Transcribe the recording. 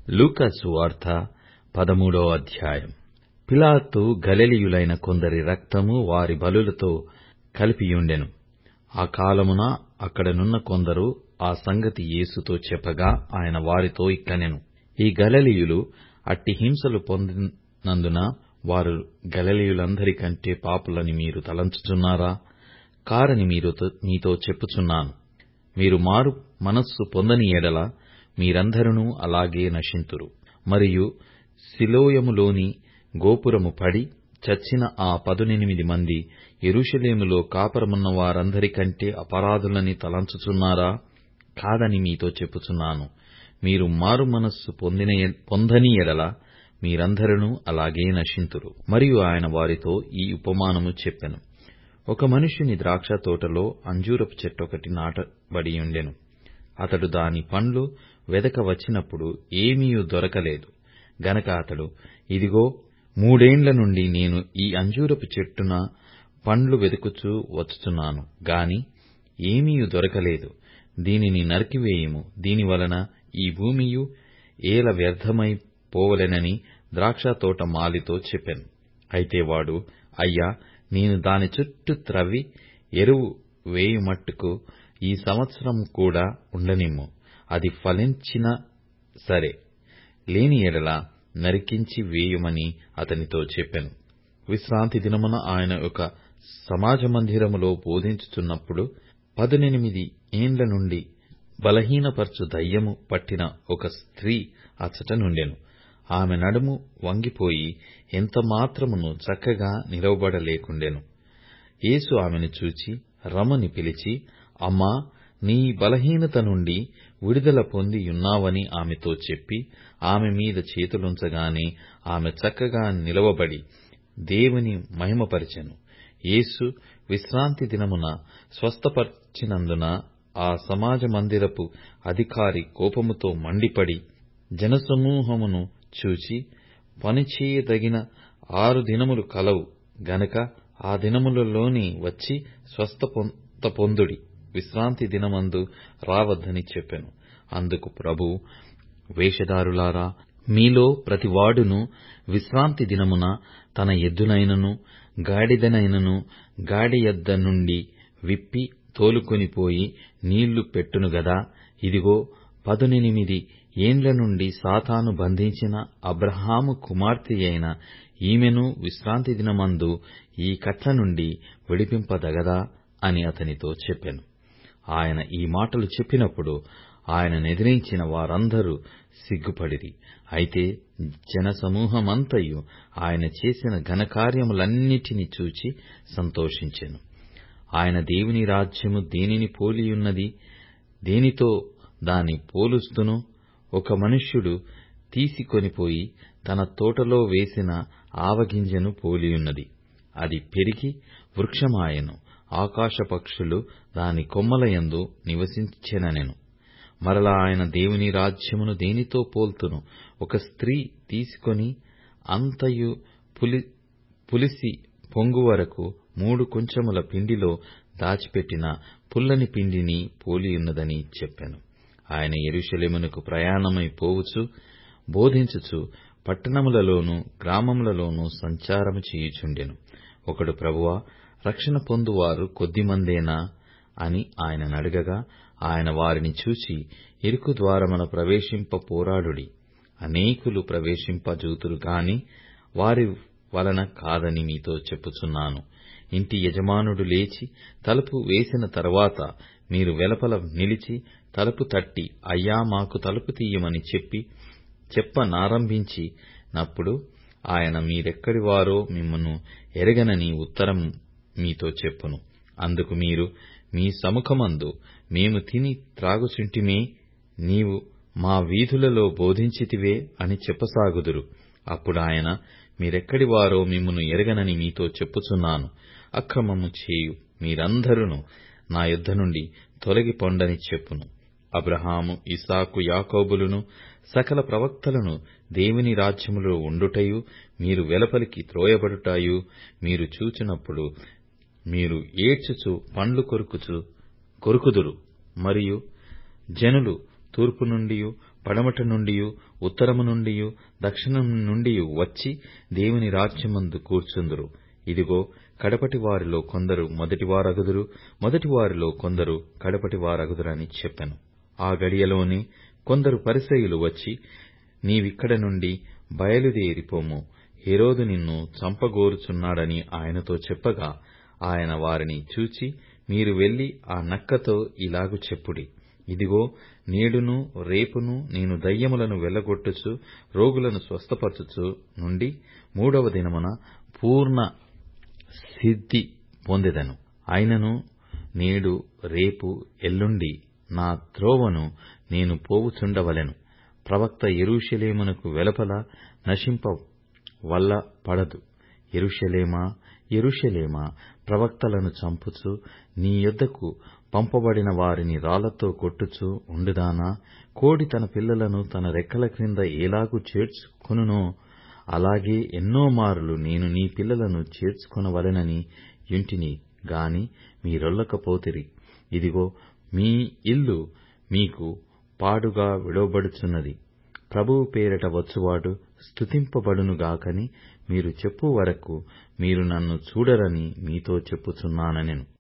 లూకాసు వార్త పదమూడవ అధ్యాయం పిలాతు గలిలయులైన కొందరి రక్తము వారి బలులతో కలిపియుండెను ఆ కాలమున అక్కడనున్న కొందరు ఆ సంగతి యేసుతో చెప్పగా ఆయన వారితో ఇట్లనెను ఈ గలిలయులు అట్టి హింసలు పొందినందున వారు గలిలయులందరి కంటే పాపులని మీరు తలంచుచున్నారా కారని మీతో చెప్పుచున్నాను మీరు మారు మనస్సు పొందని ఎడల మీరందరునూ అలాగే నశింతురు మరియు సిలోయములోని గోపురము పడి చచ్చిన ఆ పదునెనిమిది మంది యెరూషలేములో కాపురమున్న వారందరికంటే అపరాధులని తలంచుచున్నారా కాదని మీతో చెప్పుచున్నాను మీరు మారుమనస్సు పొందని ఎడల మీరందరునూ అలాగే నశింతురు మరియు ఆయన వారితో ఈ ఉపమానము చెప్పెను ఒక మనుష్యుని ద్రాక్షతోటలో అంజూరపు చెట్టొకటి నాటబడియుండెను అతడు దాని పండ్లు వెదక వచ్చినప్పుడు ఏమీయూ దొరకలేదు గనక అతడు ఇదిగో మూడేండ్ల నుండి నేను ఈ అంజూరపు చెట్టున పండ్లు వెదుకుచూ వచ్చుచున్నాను గాని ఏమీయూ దొరకలేదు దీనిని నరికివేయుము దీనివలన ఈ భూమియు ఏల వ్యర్థమై పోవలెనని ద్రాక్షతోట మాలితో చెప్పెను అయితే వాడు అయ్యా నేను దాని చుట్టూ త్రవ్వి ఎరువు వేయుమట్టుకు ఈ సంవత్సరం కూడా ఉండనిమ్ము అది ఫలించిన సరే లేని ఎడల నరికించి వేయుమని అతనితో చెప్పెను విశ్రాంతి దినమున ఆయన ఒక సమాజ మందిరములో బోధించుచున్నప్పుడు పదునెనిమిది ఏండ్ల నుండి బలహీనపరచు దయ్యము పట్టిన ఒక స్త్రీ అచ్చట నుండెను ఆమె నడుము వంగిపోయి ఎంత మాత్రమును చక్కగా నిలవబడలేకుండెను యేసు ఆమెను చూచి రమ్మని పిలిచి అమ్మా నీ బలహీనత నుండి విడుదల పొంది యున్నావని ఆమెతో చెప్పి ఆమె మీద చేతులుంచగానే ఆమె చక్కగా నిలవబడి దేవుని మహిమపరచెను యేసు విశ్రాంతి దినమున స్వస్థపరచినందున ఆ సమాజ మందిరపు అధికారి కోపముతో మండిపడి జనసమూహమును చూచి పనిచేయదగిన ఆరు దినములు కలవు గనక ఆ దినములలోనే వచ్చి స్వస్థత పొందుడి విశ్రాంతి దినమందు రావద్దని చెప్పెను అందుకు ప్రభువు వేషధారులారా మీలో ప్రతివాడును విశ్రాంతి దినమున తన ఎద్దునైనను గాడిదనైనను గాడి యొద్ద నుండి విప్పి తోలుకొనిపోయి నీళ్లు పెట్టును గదా ఇదిగో పదునెనిమిది ఏండ్ల నుండి సాతాను బంధించిన అబ్రహాము కుమార్తెయైన ఈమెను విశ్రాంతి దినమందు ఈ కట్ల నుండి విడిపింపదగదా అని అతనితో చెప్పెను ఆయన ఈ మాటలు చెప్పినప్పుడు ఆయననెదిరించిన వారందరూ సిగ్గుపడిరి అయితే జనసమూహమంతయు ఆయన చేసిన ఘనకార్యములన్నిటిని చూచి సంతోషించెను ఆయన దేవుని రాజ్యము దేనిని పోలియున్నది దేనితో దాని పోలుస్తును ఒక మనుష్యుడు తీసికొనిపోయి తన తోటలో వేసిన ఆవగింజను పోలియున్నది అది పెరిగి వృక్షమాయెను ఆకాశ పక్షులు దాని కొమ్మలయందు నివసించెననెను మరలా ఆయన దేవుని రాజ్యమును దేనితో పోల్తును ఒక స్త్రీ తీసుకొని అంతయు పులిసి పొంగు వరకు మూడు కొంచెముల పిండిలో దాచిపెట్టిన పుల్లని పిండిని పోలియున్నదని చెప్పెను ఆయన యెరూషలేమునకు ప్రయాణమై పోవుచు బోధించుచు పట్టణములలోను గ్రామములలోను సంచారము చేయుచుండెను ఒకడు ప్రభువా రక్షణ పొందువారు కొద్దిమందేనా అని ఆయననడగగా ఆయన వారిని చూచి ఇరుకు ద్వారమున ప్రవేశింప పోరాడుడి అనేకులు ప్రవేశింపజూతురు గాని వారి వలన కాదని మీతో చెప్పుచున్నాను ఇంటి యజమానుడు లేచి తలుపు వేసిన తరువాత మీరు వెలుపల నిలిచి తలుపు తట్టి అయ్యా మాకు తలుపు తీయమని చెప్పి చెప్పనారంభించినప్పుడు ఆయన మీరెక్కడివారో మిమ్మును ఎరగనని ఉత్తరం మీతో చెప్పును అందుకు మీరు మీ సముఖమందు మేము తిని త్రాగుచుంటిమే నీవు మా వీధులలో బోధించితివే అని చెప్పసాగుదురు అప్పుడాయన మీరెక్కడివారో మిమ్మును ఎరగనని మీతో చెప్పుచున్నాను అక్రమము చేయు మీరందరును నా యుద్ధ నుండి తొలగి పొండని చెప్పును అబ్రహాము ఇసాకు యాకోబులను సకల ప్రవక్తలను దేవుని రాజ్యములో ఉండుటయు మీరు వెలుపలికి త్రోయబడుటయు మీరు చూచినప్పుడు మీరు ఏడ్చుచు పండ్లు కొరుకుచు కొరుకుదురు మరియు జనులు తూర్పు నుండియు పడమట నుండియు ఉత్తరము నుండియు దక్షిణం నుండియు వచ్చి దేవుని రాజ్యమందు కూర్చుందురు ఇదిగో కడపటి వారిలో కొందరు మొదటివారగుదురు మొదటివారిలో కొందరు కడపటివారగుదురని చెప్పెను ఆ గడియలోనే కొందరు పరిసయ్యులు వచ్చి నీవిక్కడ నుండి బయలుదేరిపొమ్ము హేరోదు నిన్ను చంపగోరుచున్నాడని ఆయనతో చెప్పగా ఆయన వారిని చూచి మీరు వెళ్లి ఆ నక్కతో ఇలాగు చెప్పుడి ఇదిగో నేడును రేపును నేను దయ్యములను వెళ్లగొట్టుచు రోగులను స్వస్థపరచుచు నుండి మూడవ దినమున పూర్ణ సిద్ధి పొందెదను అయినను నేడు రేపు ఎల్లుండి నా త్రోవను నేను పోవుచుండవలెను ప్రవక్త యెరూషలేమునకు వెలుపల నశింప వల్ల పడదు యెరూషలేమా యెరూషలేమా ప్రవక్తలను చంపుచు నీ యొద్దకు పంపబడిన వారిని రాళ్లతో కొట్టుచు ఉండుదానా కోడి తన పిల్లలను తన రెక్కల క్రింద ఎలాగు చేర్చుకొనునో అలాగే ఎన్నో మారులు నేను నీ పిల్లలను చేర్చుకొనవలెనని యుంటిని గాని మీరొల్లకపోతిరి ఇదిగో మీ ఇల్లు మీకు పాడుగా విడువబడుచున్నది ప్రభువు పేరిట వచ్చువాడు స్తుతింపబడును గాకని మీరు చెప్పు వరకు మీరు నన్ను చూడరని మీతో చెప్పుచున్నానెను